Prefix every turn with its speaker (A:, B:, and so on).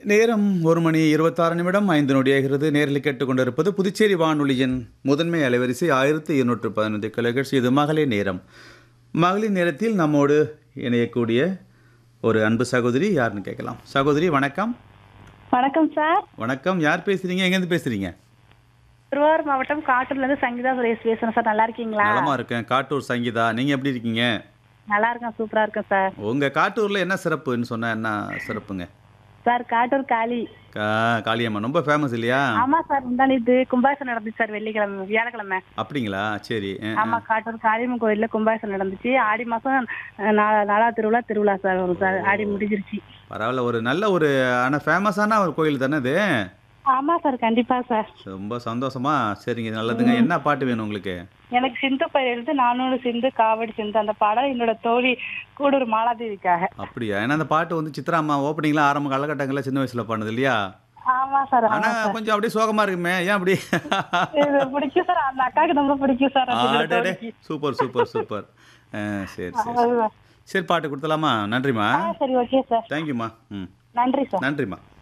A: நேரம் ஒரு மணி இருபத்தாறு நிமிடம் ஐந்து நொடியாகிறது நேரில் கேட்டுக்கொண்டிருப்பது புதுச்சேரி வானொலியின் முதன்மை அலைவரிசை ஆயிரத்தி இருநூற்று பதினைந்து கிலோஹெர்ட்ஸ் இது மகளிர் நேரம் மகளிர் நேரத்தில் நம்மோடு இணையக்கூடிய ஒரு அன்பு சகோதரி யாருன்னு கேட்கலாம் சகோதரி வணக்கம்
B: வணக்கம் சார்
A: வணக்கம் யார் பேசுறீங்க எங்கேருந்து பேசுறீங்க
B: திருவாரூர் மாவட்டம் காட்டூர்ல இருந்து சங்கீதா சுரேஷ் பேசுறேன் சார் நல்லா இருக்கீங்களா
A: நலமா இருக்கேன் காட்டூர் சங்கீதா நீங்க எப்படி இருக்கீங்க
B: நல்லா இருக்கேன் சூப்பரா இருக்கேன் சார்
A: உங்க காட்டூர்ல என்ன சிறப்புன்னு சொன்னா என்ன சிறப்புங்க
B: சார் காட்டூர் காளி
A: கா காளியம்மன் ரொம்ப ஃபேமஸ் இல்லையா
B: ஆமா சார் முந்தானித்து கும்பாசம் நடந்துச்சு சார் வெள்ளிக்கிழமை வியாழக்கிழமை
A: அப்படிங்களா சரி அஹ்,
B: ஆமா காட்டூர் காளியம்மன் கோயில்ல கும்பாசம் நடந்துச்சு ஆடி மாசம் அஹ், நா- நாலா திருவிழா திருவிழா சார் வரும் சார் ஆடி முடிஞ்சிருச்சு
A: பரவாயில்ல ஒரு நல்ல ஒரு ஆனால் ஃபேமஸான ஒரு கோயில் தானே இது
B: ஆமா சார் கண்டிப்பா சார்
A: ரொம்ப சந்தோஷமா சரிங்க நல்லதுங்க என்ன பாட்டு வேணும் உங்களுக்கு
B: எனக்கு சிந்து பயிர் எழுது நானூறு சிந்து காவடி சிந்து அந்த பாடல் என்னோட தோழி கூடூர் மாலாதேவிக்காக
A: அப்படியா ஏன்னா அந்த பாட்டு வந்து சித்ரா அம்மா ஓப்பனிங்ல ஆரம்ப காலகட்டங்களில் சின்ன வயசுல பாடுது இல்லையா
B: ஆமா சார்
A: ஆனா கொஞ்சம் அப்படியே சோகமா இருக்குமே ஏன் அப்படி
B: இது பிடிக்கும் சார் அந்த அக்காவுக்கு ரொம்ப பிடிக்கும் சார் அந்த
A: ஆடடே
B: தோழிக்கு.
A: சூப்பர் சூப்பர் சூப்பர் அஹ், சரி சரி
B: அவ்வளவுதான்.
A: சரி பாட்டு கொடுத்தலாமா நன்றிம்மா
B: ஆ, சரி ஓகே சார்
A: தேங்க்யூம்மா ம்
B: நன்றி சார்
A: நன்றிம்மா